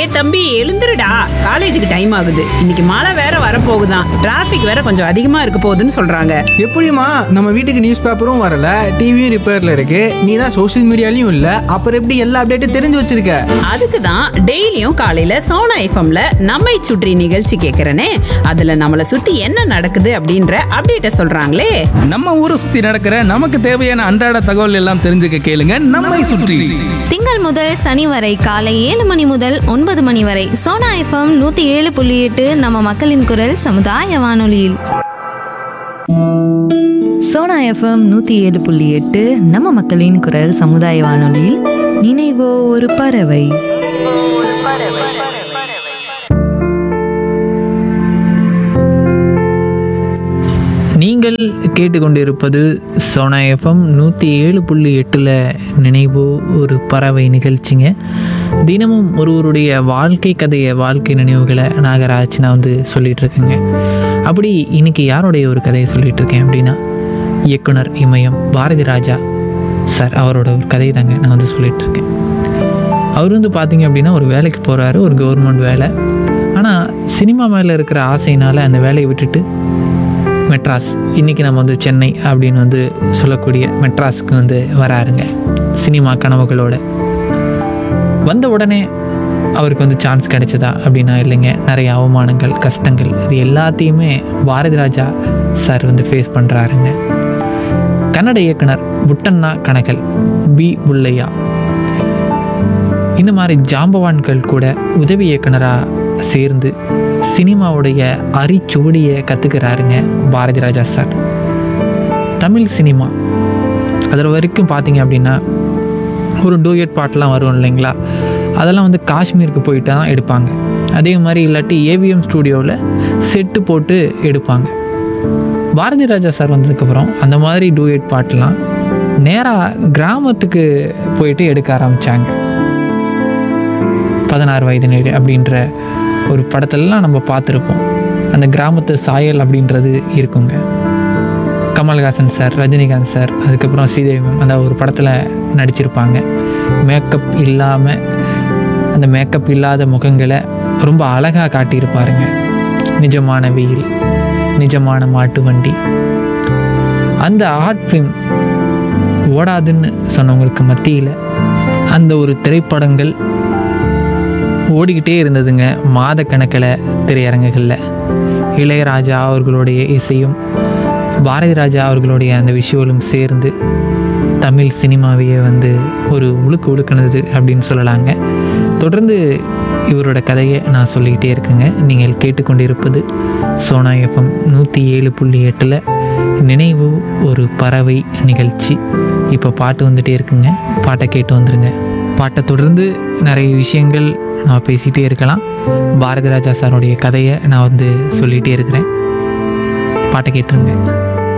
டேய் தம்பி எழுந்துருடா காலேஜுக்கு டைம் ஆகுது இன்னைக்கு மழை வேற வரப்போகுதாம் டிராஃபிக் வேற கொஞ்சம் அதிகமா இருக்க போகுதுன்னு சொல்றாங்க எப்படிம்மா நம்ம வீட்டுக்கு நியூஸ் பேப்பரும் வரல டிவியும் ரிப்பேர்ல இருக்கு நீ தான் சோஷியல் மீடியாலையும் இல்ல அப்புறம் எப்படி எல்லா அப்டேட்டும் தெரிஞ்சு வச்சிருக்க அதுக்கு தான் டெய்லியும் காலையில சோனா எஃப்எம்ல நம்மை சுற்றி நிகழ்ச்சி கேட்கறனே அதுல நம்மளை சுத்தி என்ன நடக்குது அப்படின்ற அப்டேட்ட சொல்றாங்களே நம்ம ஊரை சுத்தி நடக்கிற நமக்கு தேவையான அன்றாட தகவல் எல்லாம் தெரிஞ்சுக்க கேளுங்க நம்மை சுற்றி திங்கள் முதல் சனி வரை காலை ஏழு மணி முதல் ஒன்பது மணி வரை சோனா எஃப்எம் நூத்தி ஏழு புள்ளி எட்டு நம்ம மக்களின் குரல் சமுதாய வானொலியில் சோனா எஃப்எம் நூற்றி ஏழு புள்ளி எட்டு நம்ம மக்களின் குரல் சமுதாய வானொலியில் நினைவோ ஒரு பறவை நீங்கள் கேட்டுக்கொண்டிருப்பது சோனா எஃப்எம் நூற்றி ஏழு புள்ளி எட்டில் நினைவு ஒரு பறவை நிகழ்ச்சிங்க தினமும் ஒருவருடைய வாழ்க்கை கதையை வாழ்க்கை நினைவுகளை நாகராஜ் நான் வந்து சொல்லிட்டு இருக்கேங்க அப்படி இன்னைக்கு யாருடைய ஒரு கதையை சொல்லிட்டு இருக்கேன் அப்படின்னா இயக்குனர் இமயம் பாரதி ராஜா சார் அவரோட ஒரு கதையை தாங்க நான் வந்து சொல்லிட்டு இருக்கேன் அவர் வந்து பார்த்தீங்க அப்படின்னா ஒரு வேலைக்கு போகிறாரு ஒரு கவர்மெண்ட் வேலை ஆனால் சினிமா மேலே இருக்கிற ஆசையினால் அந்த வேலையை விட்டுட்டு மெட்ராஸ் இன்றைக்கி நம்ம வந்து சென்னை அப்படின்னு வந்து சொல்லக்கூடிய மெட்ராஸுக்கு வந்து வராருங்க சினிமா கனவுகளோட வந்த உடனே அவருக்கு வந்து சான்ஸ் கிடைச்சதா அப்படின்னா இல்லைங்க நிறைய அவமானங்கள் கஷ்டங்கள் இது எல்லாத்தையுமே பாரதி ராஜா சார் வந்து ஃபேஸ் பண்ணுறாருங்க கன்னட இயக்குனர் புட்டண்ணா கனகல் பி புல்லையா இந்த மாதிரி ஜாம்பவான்கள் கூட உதவி இயக்குனராக சேர்ந்து சினிமாவுடைய அரிச்சுவடியை கற்றுக்கிறாருங்க பாரதி ராஜா சார் தமிழ் சினிமா அதில் வரைக்கும் பார்த்தீங்க அப்படின்னா ஒரு டூயட் பாட்டெலாம் வரும் இல்லைங்களா அதெல்லாம் வந்து காஷ்மீருக்கு போயிட்டு தான் எடுப்பாங்க அதே மாதிரி இல்லாட்டி ஏவிஎம் ஸ்டூடியோவில் செட்டு போட்டு எடுப்பாங்க பாரதி ராஜா சார் வந்ததுக்கப்புறம் அந்த மாதிரி டூயட் பாட்டெலாம் நேராக கிராமத்துக்கு போயிட்டு எடுக்க ஆரம்பித்தாங்க பதினாறு வயது நேடு அப்படின்ற ஒரு படத்துலலாம் நம்ம பார்த்துருப்போம் அந்த கிராமத்து சாயல் அப்படின்றது இருக்குங்க கமல்ஹாசன் சார் ரஜினிகாந்த் சார் அதுக்கப்புறம் ஸ்ரீதேவி மேம் அந்த ஒரு படத்தில் நடிச்சிருப்பாங்க மேக்கப் இல்லாமல் அந்த மேக்கப் இல்லாத முகங்களை ரொம்ப அழகாக காட்டியிருப்பாருங்க நிஜமான வெயில் நிஜமான மாட்டு வண்டி அந்த ஆர்ட் ஃபிலிம் ஓடாதுன்னு சொன்னவங்களுக்கு மத்தியில் அந்த ஒரு திரைப்படங்கள் ஓடிக்கிட்டே இருந்ததுங்க மாதக்கணக்கில் திரையரங்குகளில் இளையராஜா அவர்களுடைய இசையும் பாரதி ராஜா அவர்களுடைய அந்த விஷுவலும் சேர்ந்து தமிழ் சினிமாவையே வந்து ஒரு உழுக்கு உழுக்குனது அப்படின்னு சொல்லலாங்க தொடர்ந்து இவரோட கதையை நான் சொல்லிக்கிட்டே இருக்கேங்க நீங்கள் கேட்டுக்கொண்டிருப்பது சோனா எஃப்எம் நூற்றி ஏழு புள்ளி எட்டில் நினைவு ஒரு பறவை நிகழ்ச்சி இப்போ பாட்டு வந்துட்டே இருக்குங்க பாட்டை கேட்டு வந்துருங்க பாட்டை தொடர்ந்து நிறைய விஷயங்கள் நான் பேசிகிட்டே இருக்கலாம் பாரதி ராஜா சாருடைய கதையை நான் வந்து சொல்லிகிட்டே இருக்கிறேன் பாட்டை கேட்டுருங்க